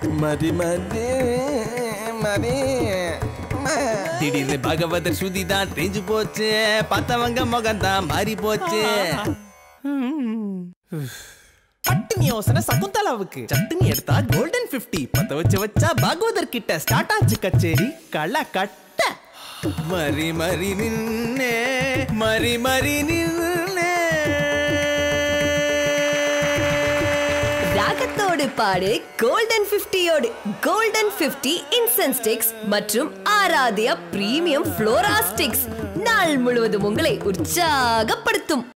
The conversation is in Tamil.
மதி மதி மதி திடீர்னு பகவதர் ஸ்ருதி தான் தெரிஞ்சு போச்சு பார்த்தவங்க முகம் தான் மாறி போச்சு பட்டுனி யோசனை சகுந்தலாவுக்கு சட்டுனி எடுத்தா கோல்டன் 50 பத்த வச்சு வச்சா பாகவதர் கிட்ட ஸ்டார்ட் ஆச்சு கச்சேரி கள கட்ட மறி மறி நின்னே மறி மறி நின்னே ராகத்தோடு பாடு கோல்டன் 50யோடு கோல்டன் 50 இன்சென்ஸ் ஸ்டிக்ஸ் மற்றும் ஆராத்யா பிரீமியம் ஃப்ளோரா ஸ்டிக்ஸ் நாள் முழுவதும் உங்களை உற்சாகப்படுத்தும்